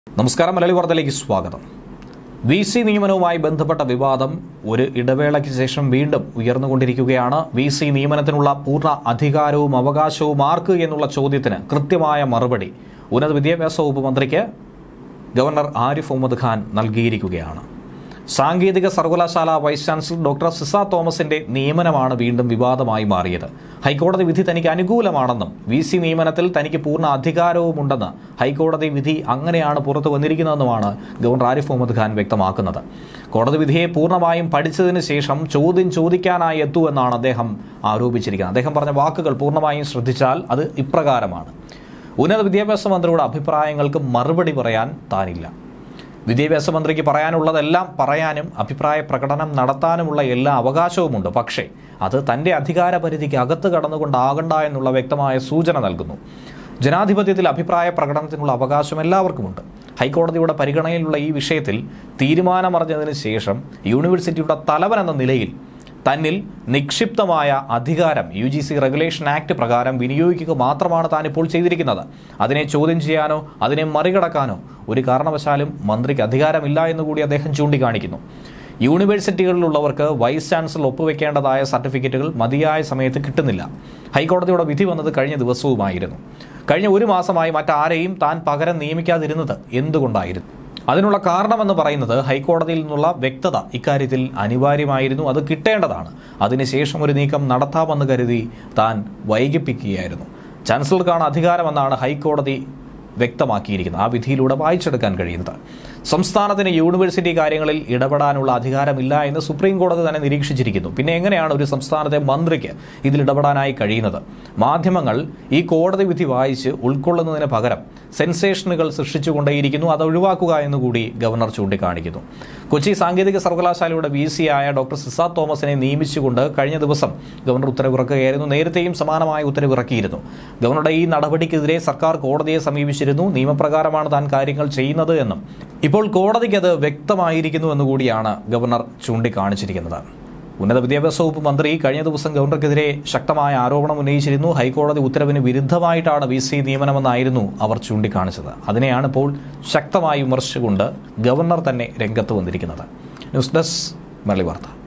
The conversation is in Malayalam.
നമസ്കാരം മലയാളി വാർത്തയിലേക്ക് സ്വാഗതം വി സി നിയമനവുമായി ബന്ധപ്പെട്ട വിവാദം ഒരു ഇടവേളയ്ക്ക് ശേഷം വീണ്ടും ഉയർന്നുകൊണ്ടിരിക്കുകയാണ് വി സി നിയമനത്തിനുള്ള പൂർണ്ണ അധികാരവും അവകാശവും ആർക്ക് എന്നുള്ള ചോദ്യത്തിന് കൃത്യമായ മറുപടി ഉന്നത വിദ്യാഭ്യാസ വകുപ്പ് മന്ത്രിക്ക് ഗവർണർ ആരിഫ് മുഹമ്മദ് ഖാൻ നൽകിയിരിക്കുകയാണ് സാങ്കേതിക സർവകലാശാല വൈസ് ചാൻസലർ ഡോക്ടർ സിസ തോമസിന്റെ നിയമനമാണ് വീണ്ടും വിവാദമായി മാറിയത് ഹൈക്കോടതി വിധി തനിക്ക് അനുകൂലമാണെന്നും വി സി നിയമനത്തിൽ തനിക്ക് പൂർണ്ണ അധികാരവുമുണ്ടെന്ന് ഹൈക്കോടതി വിധി അങ്ങനെയാണ് പുറത്തു വന്നിരിക്കുന്നതെന്നുമാണ് ഗവർണർ ആരിഫ് മുഹമ്മദ് ഖാൻ വ്യക്തമാക്കുന്നത് കോടതി വിധിയെ പൂർണ്ണമായും പഠിച്ചതിന് ശേഷം ചോദ്യം ചോദിക്കാനായി എത്തൂ എന്നാണ് അദ്ദേഹം ആരോപിച്ചിരിക്കുന്നത് അദ്ദേഹം പറഞ്ഞ വാക്കുകൾ പൂർണ്ണമായും ശ്രദ്ധിച്ചാൽ അത് ഇപ്രകാരമാണ് ഉന്നത വിദ്യാഭ്യാസ മന്ത്രിയുടെ അഭിപ്രായങ്ങൾക്ക് മറുപടി പറയാൻ താനില്ല വിദ്യാഭ്യാസ മന്ത്രിക്ക് പറയാനുള്ളതെല്ലാം പറയാനും അഭിപ്രായ പ്രകടനം നടത്താനുമുള്ള എല്ലാ അവകാശവുമുണ്ട് പക്ഷേ അത് തന്റെ അധികാര പരിധിക്ക് അകത്ത് കടന്നുകൊണ്ടാകണ്ട എന്നുള്ള വ്യക്തമായ സൂചന നൽകുന്നു ജനാധിപത്യത്തിൽ അഭിപ്രായ പ്രകടനത്തിനുള്ള അവകാശം എല്ലാവർക്കുമുണ്ട് ഹൈക്കോടതിയുടെ പരിഗണനയിലുള്ള ഈ വിഷയത്തിൽ തീരുമാനമറിഞ്ഞതിന് ശേഷം യൂണിവേഴ്സിറ്റിയുടെ തലവൻ എന്ന നിലയിൽ തന്നിൽ നിക്ഷിപ്തമായ അധികാരം U G C regulation act പ്രകാരം വിനിയോഗിക്കുക മാത്രമാണ് താൻ ഇപ്പോൾ ചെയ്തിരിക്കുന്നത് അതിനെ ചോദ്യം ചെയ്യാനോ അതിനെ മറികടക്കാനോ ഒരു കാരണവശാലും മന്ത്രിക്ക് അധികാരമില്ല എന്നുകൂടി അദ്ദേഹം ചൂണ്ടിക്കാണിക്കുന്നു യൂണിവേഴ്സിറ്റികളിലുള്ളവർക്ക് വൈസ് ചാൻസലർ ഒപ്പുവെക്കേണ്ടതായ സർട്ടിഫിക്കറ്റുകൾ മതിയായ സമയത്ത് കിട്ടുന്നില്ല ഹൈക്കോടതിയുടെ വിധി വന്നത് കഴിഞ്ഞ ദിവസവുമായിരുന്നു കഴിഞ്ഞ ഒരു മാസമായി മറ്റാരെയും താൻ പകരം നിയമിക്കാതിരുന്നത് എന്തുകൊണ്ടായിരുന്നു അതിനുള്ള കാരണമെന്ന് പറയുന്നത് ഹൈക്കോടതിയിൽ നിന്നുള്ള വ്യക്തത ഇക്കാര്യത്തിൽ അനിവാര്യമായിരുന്നു അത് കിട്ടേണ്ടതാണ് അതിനുശേഷം ഒരു നീക്കം നടത്താമെന്ന് കരുതി താൻ വൈകിപ്പിക്കുകയായിരുന്നു ചാൻസലർക്കാണ് അധികാരമെന്നാണ് ഹൈക്കോടതി വ്യക്തമാക്കിയിരിക്കുന്നത് ആ വിധിയിലൂടെ വായിച്ചെടുക്കാൻ കഴിയുന്നത് സംസ്ഥാനത്തിന് യൂണിവേഴ്സിറ്റി കാര്യങ്ങളിൽ ഇടപെടാനുള്ള അധികാരമില്ല എന്ന് സുപ്രീം കോടതി തന്നെ നിരീക്ഷിച്ചിരിക്കുന്നു പിന്നെ എങ്ങനെയാണ് ഒരു സംസ്ഥാനത്തെ മന്ത്രിക്ക് ഇതിൽ ഇടപെടാനായി കഴിയുന്നത് മാധ്യമങ്ങൾ ഈ കോടതി വിധി വായിച്ച് ഉൾക്കൊള്ളുന്നതിന് പകരം സെൻസേഷനുകൾ സൃഷ്ടിച്ചുകൊണ്ടേയിരിക്കുന്നു അത് ഒഴിവാക്കുക എന്നുകൂടി ഗവർണർ ചൂണ്ടിക്കാണിക്കുന്നു കൊച്ചി സാങ്കേതിക സർവകലാശാലയുടെ വി സി ആയ ഡോക്ടർ സിസ തോമസിനെ നിയമിച്ചുകൊണ്ട് കഴിഞ്ഞ ദിവസം ഗവർണർ ഉത്തരവിറക്കുകയായിരുന്നു നേരത്തെയും സമാനമായ ഉത്തരവിറക്കിയിരുന്നു ഗവർണറുടെ ഈ നടപടിക്കെതിരെ സർക്കാർ കോടതിയെ സമീപിച്ചിരുന്നു നിയമപ്രകാരമാണ് താൻ കാര്യങ്ങൾ ചെയ്യുന്നത് എന്നും ഇപ്പോൾ കോടതിക്ക് അത് വ്യക്തമായിരിക്കുന്നു എന്നുകൂടിയാണ് ഗവർണർ ചൂണ്ടിക്കാണിച്ചിരിക്കുന്നത് ഉന്നത വിദ്യാഭ്യാസ വകുപ്പ് മന്ത്രി കഴിഞ്ഞ ദിവസം ഗവർണർക്കെതിരെ ശക്തമായ ആരോപണം ഉന്നയിച്ചിരുന്നു ഹൈക്കോടതി ഉത്തരവിന് വിരുദ്ധമായിട്ടാണ് വി സി നിയമനമെന്നായിരുന്നു അവർ ചൂണ്ടിക്കാണിച്ചത് അതിനെയാണ് ഇപ്പോൾ ശക്തമായി വിമർശിച്ചുകൊണ്ട് ഗവർണർ തന്നെ രംഗത്ത് വന്നിരിക്കുന്നത് ന്യൂസ് ഡെസ്ക് മലയാളി വാർത്ത